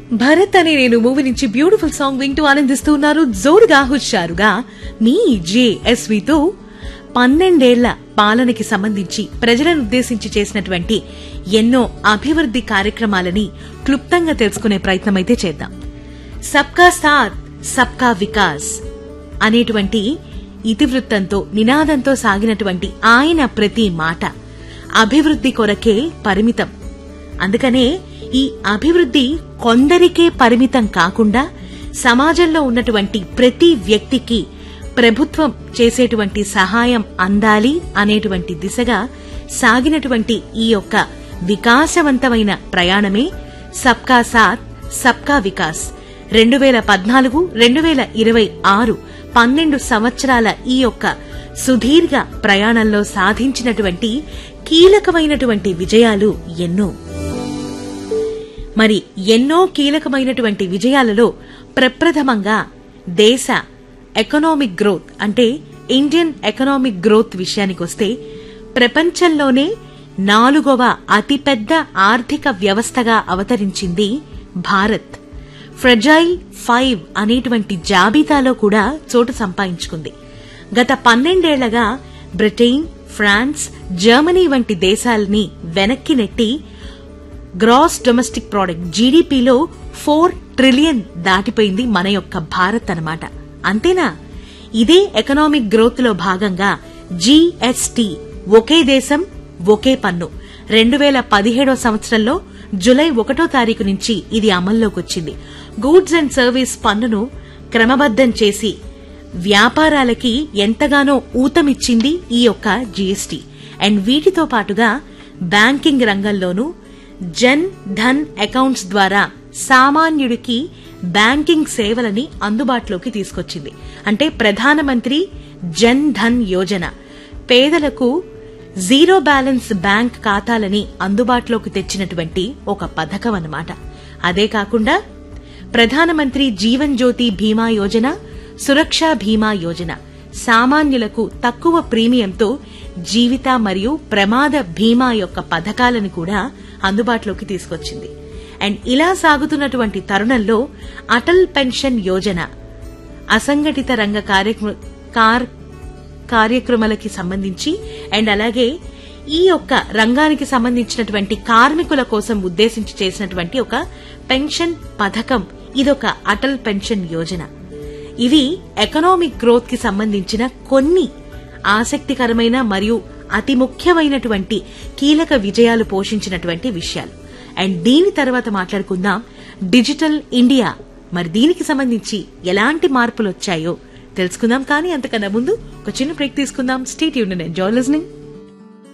భరత్ అనే నేను మూవీ నుంచి బ్యూటిఫుల్ సాంగ్ వింటూ ఆనందిస్తూ ఉన్నారు జోరుగా హుషారుగా మీ జేఎస్వితో పన్నెండేళ్ల పాలనకి సంబంధించి ప్రజలను ఉద్దేశించి చేసినటువంటి ఎన్నో అభివృద్ది కార్యక్రమాలని క్లుప్తంగా తెలుసుకునే ప్రయత్నమైతే చేద్దాం సబ్కా సాత్ సబ్కా వికాస్ అనేటువంటి ఇతివృత్తంతో నినాదంతో సాగినటువంటి ఆయన ప్రతి మాట అభివృద్ది కొరకే పరిమితం అందుకనే ఈ అభివృద్ది కొందరికే పరిమితం కాకుండా సమాజంలో ఉన్నటువంటి ప్రతి వ్యక్తికి ప్రభుత్వం చేసేటువంటి సహాయం అందాలి అనేటువంటి దిశగా సాగినటువంటి ఈ యొక్క వికాసవంతమైన ప్రయాణమే సబ్కా సాత్ సబ్కా వికాస్ రెండు వేల పద్నాలుగు రెండు వేల ఇరవై ఆరు పన్నెండు సంవత్సరాల ఈ యొక్క సుదీర్ఘ ప్రయాణంలో సాధించినటువంటి కీలకమైనటువంటి విజయాలు ఎన్నో మరి ఎన్నో కీలకమైనటువంటి విజయాలలో ప్రప్రథమంగా దేశ ఎకనామిక్ గ్రోత్ అంటే ఇండియన్ ఎకనామిక్ గ్రోత్ విషయానికొస్తే ప్రపంచంలోనే నాలుగవ అతిపెద్ద ఆర్థిక వ్యవస్థగా అవతరించింది భారత్ ఫ్రజైల్ ఫైవ్ అనేటువంటి జాబితాలో కూడా చోటు సంపాదించుకుంది గత పన్నెండేళ్లగా బ్రిటన్ ఫ్రాన్స్ జర్మనీ వంటి దేశాలని వెనక్కి నెట్టి గ్రాస్ డొమెస్టిక్ ప్రోడక్ట్ జీడీపీలో ఫోర్ ట్రిలియన్ దాటిపోయింది మన యొక్క భారత్ అన్నమాట అంతేనా ఇదే ఎకనామిక్ గ్రోత్ లో భాగంగా జీఎస్టీ ఒకే దేశం ఒకే పన్ను రెండు వేల పదిహేడో సంవత్సరంలో జులై ఒకటో తారీఖు నుంచి ఇది అమల్లోకి వచ్చింది గూడ్స్ అండ్ సర్వీస్ పన్నును క్రమబద్దం చేసి వ్యాపారాలకి ఎంతగానో ఊతమిచ్చింది ఈ యొక్క జీఎస్టీ అండ్ వీటితో పాటుగా బ్యాంకింగ్ రంగంలోనూ జన్ ధన్ అకౌంట్స్ ద్వారా సామాన్యుడికి బ్యాంకింగ్ సేవలని అందుబాటులోకి తీసుకొచ్చింది అంటే ప్రధానమంత్రి జన్ ధన్ యోజన పేదలకు జీరో బ్యాలెన్స్ బ్యాంక్ ఖాతాలని అందుబాటులోకి తెచ్చినటువంటి ఒక పథకం అన్నమాట అదే కాకుండా ప్రధానమంత్రి జీవన్ జ్యోతి బీమా యోజన సురక్షా బీమా యోజన సామాన్యులకు తక్కువ ప్రీమియంతో జీవిత మరియు ప్రమాద బీమా యొక్క పథకాలను కూడా అందుబాటులోకి తీసుకొచ్చింది అండ్ ఇలా సాగుతున్నటువంటి తరుణంలో అటల్ పెన్షన్ యోజన అసంఘటిత రంగ కార్యక్రమ కార్ కార్యక్రమాలకి సంబంధించి అండ్ అలాగే ఈ యొక్క రంగానికి సంబంధించినటువంటి కార్మికుల కోసం ఉద్దేశించి చేసినటువంటి ఒక పెన్షన్ పథకం ఇదొక అటల్ పెన్షన్ యోజన ఇవి ఎకనామిక్ గ్రోత్ కి సంబంధించిన కొన్ని ఆసక్తికరమైన మరియు అతి ముఖ్యమైనటువంటి కీలక విజయాలు పోషించినటువంటి విషయాలు అండ్ దీని తర్వాత మాట్లాడుకుందాం డిజిటల్ ఇండియా మరి దీనికి సంబంధించి ఎలాంటి మార్పులు వచ్చాయో తెలుసుకుందాం కానీ అంతకన్నా ముందు ఒక చిన్న బ్రేక్ తీసుకుందాం స్టేట్ యూనియన్ ఎంజాయ్ లిజనింగ్